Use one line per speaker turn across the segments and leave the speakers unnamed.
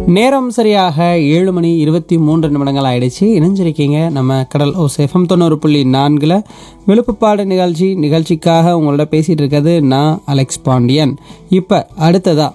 நேரம் சரியாக ஏழு மணி இருபத்தி மூன்று நிமிடங்கள் ஆயிடுச்சு இணைஞ்சிருக்கீங்க நம்ம கடல் ஓ எஃப்எம் தொண்ணூறு புள்ளி நான்கில் விழுப்புப்பாடு நிகழ்ச்சி நிகழ்ச்சிக்காக உங்களோட பேசிகிட்டு இருக்கிறது நான் அலெக்ஸ் பாண்டியன் இப்போ அடுத்ததா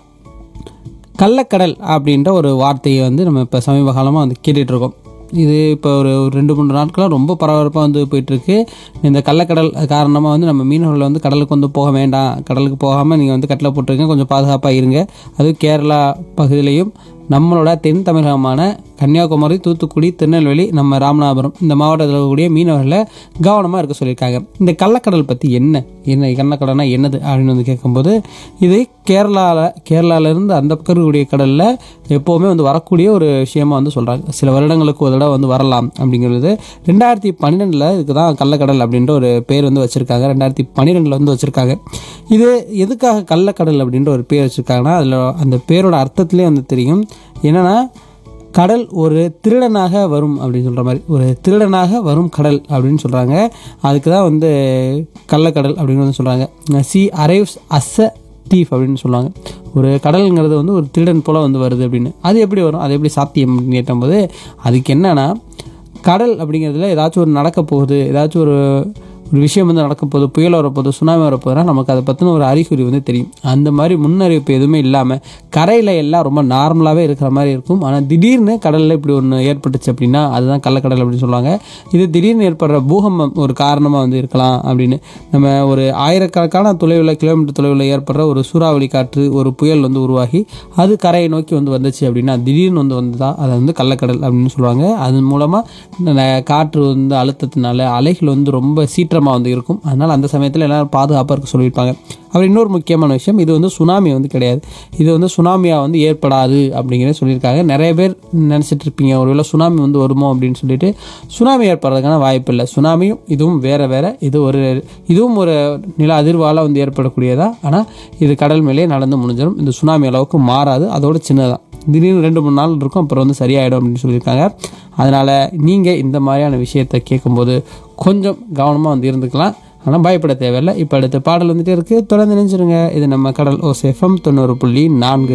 கள்ளக்கடல் அப்படின்ற ஒரு வார்த்தையை வந்து நம்ம இப்போ சமீப காலமாக வந்து கேட்டுட்டு இருக்கோம் இது இப்போ ஒரு ஒரு ரெண்டு மூணு நாட்களாக ரொம்ப பரபரப்பாக வந்து போயிட்டுருக்கு இந்த கள்ளக்கடல் காரணமாக வந்து நம்ம மீனவர்கள் வந்து கடலுக்கு வந்து போக வேண்டாம் கடலுக்கு போகாமல் நீங்கள் வந்து கட்டில் போட்டுருங்க கொஞ்சம் பாதுகாப்பாக இருங்க அதுவும் கேரளா பகுதியிலையும் நம்மளோட தென் தமிழகமான கன்னியாகுமரி தூத்துக்குடி திருநெல்வேலி நம்ம ராமநாதபுரம் இந்த மாவட்டத்தில் இருக்கக்கூடிய மீனவர்களை கவனமாக இருக்க சொல்லியிருக்காங்க இந்த கள்ளக்கடல் பற்றி என்ன என்ன கள்ளக்கடல்னா என்னது அப்படின்னு வந்து கேட்கும்போது இது கேரளாவில் கேரளாவிலேருந்து அந்த பக்கம் இருக்கக்கூடிய கடலில் எப்போவுமே வந்து வரக்கூடிய ஒரு விஷயமா வந்து சொல்கிறாங்க சில வருடங்களுக்கு ஒரு தடவை வந்து வரலாம் அப்படிங்கிறது ரெண்டாயிரத்தி பன்னிரெண்டில் இதுக்கு தான் கள்ளக்கடல் அப்படின்ற ஒரு பேர் வந்து வச்சுருக்காங்க ரெண்டாயிரத்தி பன்னிரெண்டில் வந்து வச்சுருக்காங்க இது எதுக்காக கள்ளக்கடல் அப்படின்ற ஒரு பேர் வச்சுருக்காங்கன்னா அதில் அந்த பேரோட அர்த்தத்திலே வந்து தெரியும் என்னென்னா கடல் ஒரு திருடனாக வரும் அப்படின்னு சொல்கிற மாதிரி ஒரு திருடனாக வரும் கடல் அப்படின்னு சொல்கிறாங்க அதுக்கு தான் வந்து கள்ளக்கடல் அப்படின்னு வந்து சொல்கிறாங்க sea arrives as a thief அப்படின்னு சொல்லுவாங்க ஒரு கடல்ங்கிறது வந்து ஒரு திருடன் போல் வந்து வருது அப்படின்னு அது எப்படி வரும் அது எப்படி சாத்தியம் அப்படின்னு கேட்டபோது அதுக்கு என்னன்னா கடல் அப்படிங்கிறதுல ஏதாச்சும் ஒரு நடக்க போகுது ஏதாச்சும் ஒரு ஒரு விஷயம் வந்து நடக்க போகுது புயல் வரப்போகுது சுனாமி வரப்போகுதுன்னா நமக்கு அதை பற்றின ஒரு அறிகுறி வந்து தெரியும் அந்த மாதிரி முன்னறிவிப்பு எதுவுமே இல்லாமல் கரையில் எல்லாம் ரொம்ப நார்மலாகவே இருக்கிற மாதிரி இருக்கும் ஆனால் திடீர்னு கடலில் இப்படி ஒன்று ஏற்பட்டுச்சு அப்படின்னா அதுதான் கள்ளக்கடல் அப்படின்னு சொல்லுவாங்க இது திடீர்னு ஏற்படுற பூகம்பம் ஒரு காரணமாக வந்து இருக்கலாம் அப்படின்னு நம்ம ஒரு ஆயிரக்கணக்கான தொலைவில் கிலோமீட்டர் தொலைவில் ஏற்படுற ஒரு சூறாவளி காற்று ஒரு புயல் வந்து உருவாகி அது கரையை நோக்கி வந்து வந்துச்சு அப்படின்னா திடீர்னு வந்து வந்ததா அதை வந்து கள்ளக்கடல் அப்படின்னு சொல்லுவாங்க அதன் மூலமாக காற்று வந்து அழுத்தத்தினால அலைகள் வந்து ரொம்ப சீற்றமாக வந்து இருக்கும் அதனால் அந்த சமயத்தில் எல்லாரும் பாதுகாப்பாக இருக்க சொல்லியிருப்பாங்க அப்புறம் இன்னொரு முக்கியமான விஷயம் இது வந்து சுனாமி வந்து கிடையாது இது வந்து சுனாமியாக வந்து ஏற்படாது அப்படிங்கிறத சொல்லியிருக்காங்க நிறைய பேர் நினச்சிட்டு இருப்பீங்க ஒருவேளை சுனாமி வந்து வருமோ அப்படின்னு சொல்லிட்டு சுனாமி ஏற்படுறதுக்கான வாய்ப்பு இல்லை சுனாமியும் இதுவும் வேறு வேறு இது ஒரு இதுவும் ஒரு நில அதிர்வால் வந்து ஏற்படக்கூடியதா ஆனால் இது கடல் மேலே நடந்து முடிஞ்சிடும் இந்த சுனாமி அளவுக்கு மாறாது அதோட சின்னதான் திடீர்னு ரெண்டு மூணு நாள் இருக்கும் அப்புறம் வந்து சரியாயிடும் அப்படின்னு சொல்லியிருக்காங்க அதனால் நீங்கள் இந்த மாதிரியான விஷயத்தை கேட்கும்போது கொஞ்சம் கவனமாக வந்து இருந்துக்கலாம் ஆனால் பயப்பட தேவையில்லை இப்போ அடுத்த பாடல் வந்துட்டே இருக்குது தொடர்ந்து நினைச்சிருங்க இது நம்ம கடல் ஓ எஃப்எம் தொண்ணூறு புள்ளி நான்கு